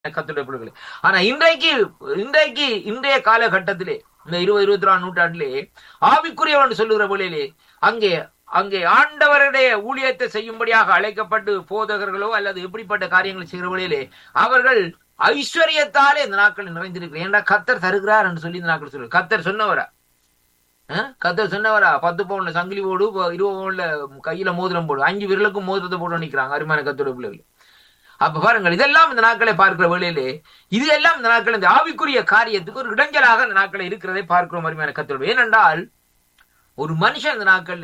கத்துடைய பிள்ளைகளே ஆனா இன்றைக்கு இன்றைக்கு இன்றைய காலகட்டத்திலே இந்த இருபது இருபத்தி நாலு நூற்றாண்டிலே ஆவிக்குரியவன் சொல்லுகிற வழியிலே அங்கே அங்கே ஆண்டவருடைய ஊழியத்தை செய்யும்படியாக அழைக்கப்பட்டு போதகர்களோ அல்லது எப்படிப்பட்ட காரியங்களை செய்கிற வழியிலே அவர்கள் ஐஸ்வர்யத்தாலே இந்த நாட்கள் நிறைந்திருக்கிறேன் ஏன்டா கத்தர் தருகிறார் என்று சொல்லி இந்த நாட்கள் சொல்லு கத்தர் சொன்னவரா அஹ்? கத்தர் சொன்னவரா பத்து பவுன்ல சங்கிலி போடு ப- இருபது பவுன்ல கையில மோதிரம் போடு அஞ்சு விரலுக்கும் மோதிரத்தை போட்டு நிக்கிறாங்க அருமையான கத்தோட பிள்ளைகள் அப்ப பாருங்கள் இதெல்லாம் இந்த நாட்களை பார்க்கிற வேளையிலே இது எல்லாம் இந்த நாட்கள் இந்த ஆவிக்குரிய காரியத்துக்கு ஒரு இடைஞ்சலாக இந்த நாட்களை இருக்கிறதை பார்க்கிறோம் அருமையான கத்தோடு ஏனென்றால் ஒரு மனுஷன் இந்த நாட்கள்ல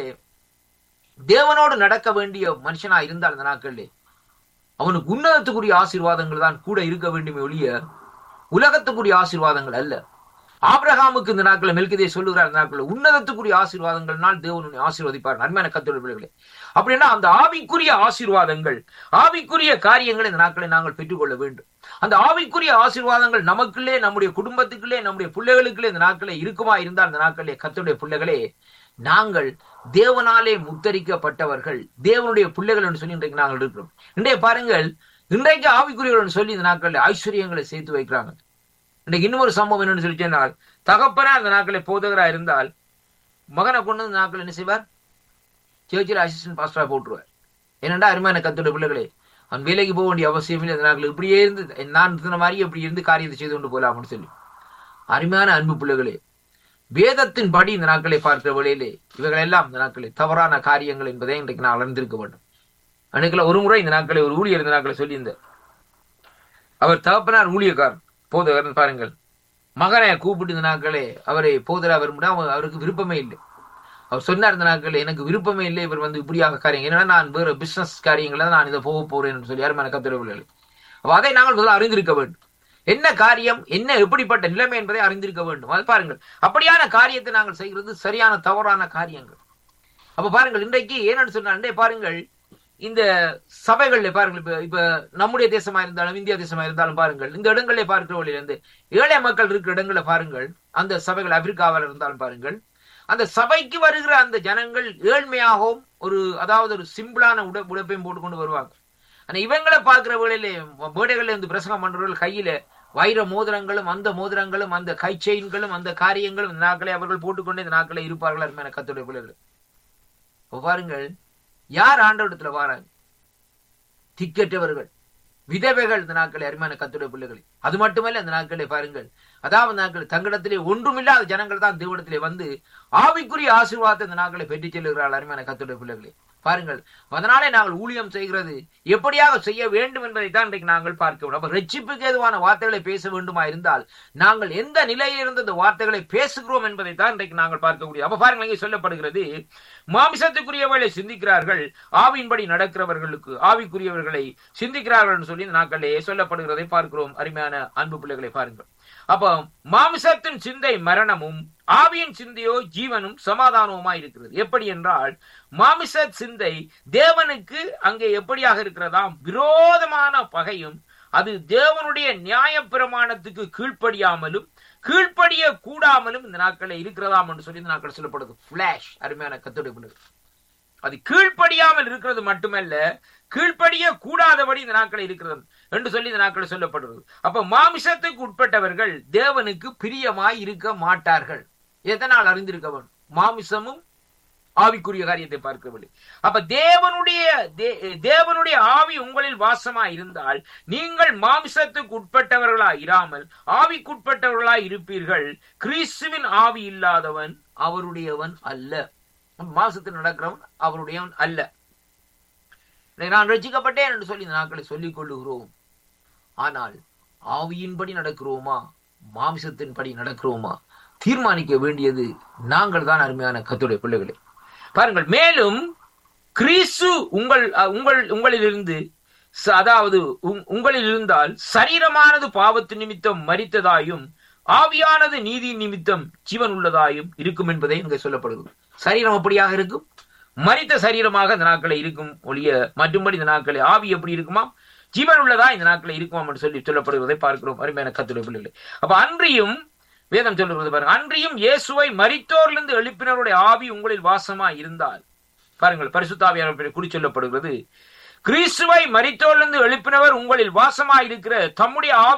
தேவனோடு நடக்க வேண்டிய மனுஷனா இருந்தால் இந்த நாட்கள்ல அவனுக்கு உன்னதத்துக்குரிய ஆசீர்வாதங்கள் தான் கூட இருக்க வேண்டுமே ஒழிய உலகத்துக்குரிய ஆசீர்வாதங்கள் அல்ல ஆபிரகாமுக்கு இந்த நாட்களை மெல்கிதே சொல்லுகிறார் இந்த நாட்கள் உன்னதத்துக்குரிய ஆசீர்வாதங்கள்னால் தேவன் உன்னை ஆசீர்வதிப்பார் நன்மையான கத்தோட பிள்ளைகளே அப்படின்னா அந்த ஆவிக்குரிய ஆசீர்வாதங்கள் ஆவிக்குரிய காரியங்களை இந்த நாட்களை நாங்கள் பெற்றுக்கொள்ள வேண்டும் அந்த ஆவிக்குரிய ஆசீர்வாதங்கள் நமக்குள்ளே நம்முடைய குடும்பத்துக்குள்ளே நம்முடைய பிள்ளைகளுக்குள்ளே இந்த நாட்களே இருக்குமா இருந்தால் இந்த நாட்களே கத்தருடைய பிள்ளைகளே நாங்கள் தேவனாலே முத்தரிக்கப்பட்டவர்கள் தேவனுடைய பிள்ளைகள் என்று சொல்லி இன்றைக்கு நாங்கள் இருக்கிறோம் இன்றைய பாருங்கள் இன்றைக்கு ஆவிக்குரியவர்கள் சொல்லி இந்த நாட்களில் ஐஸ்வர்யங்களை சேர்த்து வைக்கிறாங்க இன்னைக்கு இன்னொரு சம்பவம் என்னன்னு சொல்லி சொன்னால் தகப்பனா அந்த நாட்களை போதகரா இருந்தால் மகனை கொண்டு வந்து இந்த நாட்கள் என்ன செய்வார் சேர்ச்சில் அசிஸ்டன்ட் பாஸ்டரா போட்டுருவார் ஏனென்றா அருமையான கத்தோட பிள்ளைகளே அவன் வேலைக்கு போக வேண்டிய அவசியம் இல்லை அந்த நாட்கள் இப்படியே இருந்து நான் இருந்த மாதிரி இப்படி இருந்து காரியத்தை செய்து கொண்டு போகலாம்னு சொல்லி அருமையான அன்பு பிள்ளைகளே வேதத்தின் படி இந்த நாட்களை பார்க்கிற வழியிலே இவைகள் எல்லாம் இந்த நாட்களை தவறான காரியங்கள் என்பதை இன்றைக்கு நான் அறிந்திருக்க வேண்டும் அன்னைக்குள்ள ஒரு முறை இந்த நாட்களை ஒரு ஊழியர் இந்த நாட்களை சொல்லியிருந்தார் அவர் தகப்பனார் ஊழியக்காரர் போதகர் பாருங்கள் மகனை கூப்பிட்டு இந்த நாட்களே அவரை போதரா வரும்படி அவர் அவருக்கு விருப்பமே இல்லை அவர் சொன்னார் இந்த நாட்கள் எனக்கு விருப்பமே இல்லை இவர் வந்து இப்படியாக காரியம் ஏன்னா நான் வேற பிசினஸ் காரியங்கள நான் இதை போக போறேன் சொல்லி யாரும் எனக்கு கத்திரவில்லை அப்ப அதை நாங்கள் முதல்ல அறிந்திருக்க வேண்டும் என்ன காரியம் என்ன எப்படிப்பட்ட நிலைமை என்பதை அறிந்திருக்க வேண்டும் அது பாருங்கள் அப்படியான காரியத்தை நாங்கள் செய்கிறது சரியான தவறான காரியங்கள் அப்ப பாருங்கள் இன்றைக்கு ஏன்னு சொன்னால் இன்றைய பாருங்கள் இந்த சபைகள்ல பாருங்கள் இப்ப இப்ப நம்முடைய தேசமா இருந்தாலும் இந்தியா தேசமா இருந்தாலும் பாருங்கள் இந்த இடங்களிலே பார்க்கிற வழியிலிருந்து ஏழை மக்கள் இருக்கிற இடங்களை பாருங்கள் அந்த சபைகள் ஆப்பிரிக்காவில் இருந்தாலும் பாருங்கள் அந்த சபைக்கு வருகிற அந்த ஜனங்கள் ஏழ்மையாகவும் ஒரு அதாவது ஒரு சிம்பிளான உட உடைப்பையும் போட்டுக்கொண்டு வருவாங்க ஆனா இவங்களை பார்க்கிற வேளையிலே பேடைகள்ல இருந்து பிரசங்கம் பண்றவர்கள் கையில வைர மோதிரங்களும் அந்த மோதிரங்களும் அந்த கை செயின்களும் அந்த காரியங்களும் இந்த நாட்களை அவர்கள் போட்டுக்கொண்டே இந்த நாட்களை இருப்பார்கள் அருமையான கத்துடைய பிள்ளைகள் அப்ப பாருங்கள் யார் ஆண்டவடத்துல வாராங்க திக்கற்றவர்கள் விதவைகள் இந்த நாட்களை அருமையான கத்துடைய பிள்ளைகள் அது மட்டுமல்ல இந்த நாட்களை பாருங்கள் அதாவது நாட்கள் தங்களிடத்திலே ஒன்றுமில்லாத ஜனங்கள் தான் தேவடத்திலே வந்து ஆவிக்குரிய ஆசீர்வாதத்தை இந்த நாட்களை பெற்றுச் செல்கிறார்கள் அருமையான கத்துடைய பிள்ளைகளே பாருங்கள் அதனாலே நாங்கள் ஊழியம் செய்கிறது எப்படியாக செய்ய வேண்டும் என்பதை தான் இன்றைக்கு நாங்கள் பார்க்க வேண்டும் அப்ப ரட்சிப்புக்கு ஏதுவான வார்த்தைகளை பேச வேண்டுமா இருந்தால் நாங்கள் எந்த நிலையில் இருந்து இந்த வார்த்தைகளை பேசுகிறோம் என்பதை தான் இன்றைக்கு நாங்கள் பார்க்கக்கூடிய அப்ப பாருங்கள் இங்கே சொல்லப்படுகிறது மாமிசத்துக்குரியவர்களை சிந்திக்கிறார்கள் ஆவியின்படி நடக்கிறவர்களுக்கு ஆவிக்குரியவர்களை சிந்திக்கிறார்கள் என்று சொல்லி இந்த நாட்களே சொல்லப்படுகிறதை பார்க்கிறோம் அருமையான அன்பு பிள்ளைகளை பாருங்கள் அப்ப மாமிசத்தின் சிந்தை மரணமும் ஆவியின் சிந்தையோ ஜீவனும் சமாதானவுமா இருக்கிறது எப்படி என்றால் மாமிச சிந்தை தேவனுக்கு அங்கே எப்படியாக இருக்கிறதாம் விரோதமான பகையும் அது தேவனுடைய நியாய பிரமாணத்துக்கு கீழ்ப்படியாமலும் கீழ்ப்படிய கூடாமலும் இந்த நாட்களில் இருக்கிறதாம் என்று சொல்லி இந்த நாட்கள் சொல்லப்படுது பிளாஷ் அருமையான கத்தோடைய பிள்ளைகள் அது கீழ்ப்படியாமல் இருக்கிறது மட்டுமல்ல கீழ்ப்படிய கூடாதபடி இந்த நாட்கள் இருக்கிறது என்று சொல்லி இந்த நாட்கள் சொல்லப்படுகிறது அப்ப மாமிசத்துக்கு உட்பட்டவர்கள் தேவனுக்கு பிரியமாய் இருக்க மாட்டார்கள் எதனால் அறிந்திருக்க வேண்டும் மாமிசமும் ஆவிக்குரிய காரியத்தை பார்க்கவில்லை அப்ப தேவனுடைய தேவனுடைய ஆவி உங்களில் வாசமா இருந்தால் நீங்கள் மாமிசத்துக்கு உட்பட்டவர்களா இராமல் ஆவிக்குட்பட்டவர்களா இருப்பீர்கள் கிறிஸ்துவின் ஆவி இல்லாதவன் அவருடையவன் அல்ல மாசத்தில் நடக்கிறவன் அவருடையவன் அல்ல நான் ரசிக்கப்பட்டேன் என்று சொல்லி இந்த நாட்களை சொல்லிக் கொள்ளுகிறோம் ஆனால் ஆவியின்படி நடக்கிறோமா மாமிசத்தின்படி நடக்கிறோமா தீர்மானிக்க வேண்டியது நாங்கள் தான் அருமையான கத்துடைய பிள்ளைகளே பாருங்கள் மேலும் கிறிஸ்து உங்கள் உங்கள் உங்களிலிருந்து அதாவது உங்களில் இருந்தால் சரீரமானது பாவத்து நிமித்தம் மறித்ததாயும் ஆவியானது நீதி நிமித்தம் ஜீவன் உள்ளதாயும் இருக்கும் என்பதை இங்கே சொல்லப்படுகிறது சரீரம் அப்படியாக இருக்கும் மறித்த சரீரமாக இந்த நாட்களை இருக்கும் ஒழிய மற்றும்படி இந்த நாட்களை ஆவி எப்படி இருக்குமா ஜீவன் உள்ளதா இந்த நாட்களை இருக்குமாம் என்று சொல்லி சொல்லப்படுவதை பார்க்கிறோம் அருமையான கத்துடைய பிள்ளைகளை அப்ப அன்றியும் வேதம் சொல்லுகிறது பாருங்க அன்றியும் இயேசுவை மரித்தோர்லிருந்து எழுப்பினருடைய ஆவி உங்களில் வாசமா இருந்தால் பாருங்கள் பரிசுத்தாவியான குறி சொல்லப்படுகிறது கிறிஸ்துவை மரித்தோர்லிருந்து எழுப்பினவர் உங்களில் வாசமாயிருக்கிற தம்முடைய